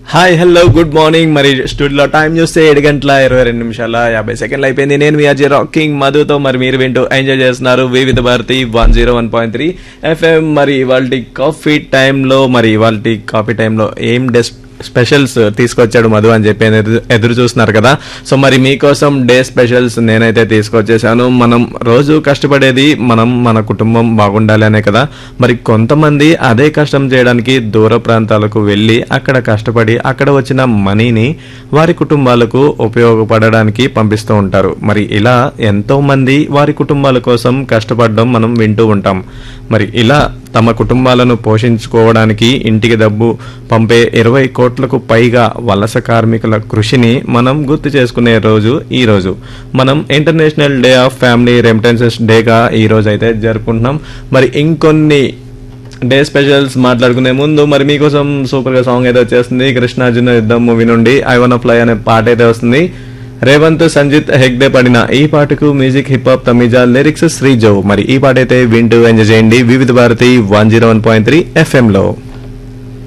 hi hello good morning మరి స్టూడియోలో time చూస్తే ఏడు గంటల ఇరవై రెండు నిమిషాల యాభై సెకండ్లు అయిపోయింది నేను మీ అజయ్ రాకింగ్ మధుతో మరి మీరు వింటూ ఎంజాయ్ చేస్తున్నారు Vividha Bharati one zero one point three FM మరి ఇవాళ కాఫీ టైంలో మరి ఇవాళ కాఫీ టైంలో ఏం డెస్ స్పెషల్స్ తీసుకొచ్చాడు మధు అని చెప్పి ఎదురు- ఎదురు చూస్తున్నారు కదా సో మరి మీకోసం డే స్పెషల్స్ నేనైతే తీసుకొచ్చేసాను మనం రోజు కష్టపడేది మనం మన కుటుంబం బాగుండాలి అనే కదా మరి కొంతమంది అదే కష్టం చేయడానికి దూర ప్రాంతాలకు వెళ్ళి అక్కడ కష్టపడి అక్కడ వచ్చిన మనీని వారి కుటుంబాలకు ఉపయోగపడడానికి పంపిస్తూ ఉంటారు మరి ఇలా ఎంతో మంది వారి కుటుంబాల కోసం కష్టపడడం మనం వింటూ ఉంటాం మరి ఇలా తమ కుటుంబాలను పోషించుకోవడానికి ఇంటికి డబ్బు పంపే ఇరవై కోట్లకు పైగా వలస కార్మికుల కృషిని మనం గుర్తు చేసుకునే రోజు ఈ రోజు మనం international day of family remittances డేగా ఈ రోజు అయితే జరుపుకుంటున్నాం మరి ఇంకొన్ని డే స్పెషల్స్ మాట్లాడుకునే ముందు మరి మీకోసం సూపర్ గా సాంగ్ అయితే వచ్చేస్తుంది కృష్ణార్జున యుద్ధం మూవీ నుండి ఐ వన్ ఫ్లై అనే పాట అయితే వస్తుంది రేవంత్ సంజిత్ హెగ్డే పడిన ఈ పాటకు music hip hop Tamizha lyrics Sreejo మరి ఈ పాట అయితే వింటూ ఎంజాయ్ చేయండి Vividha Bharati one zero one point three FM లో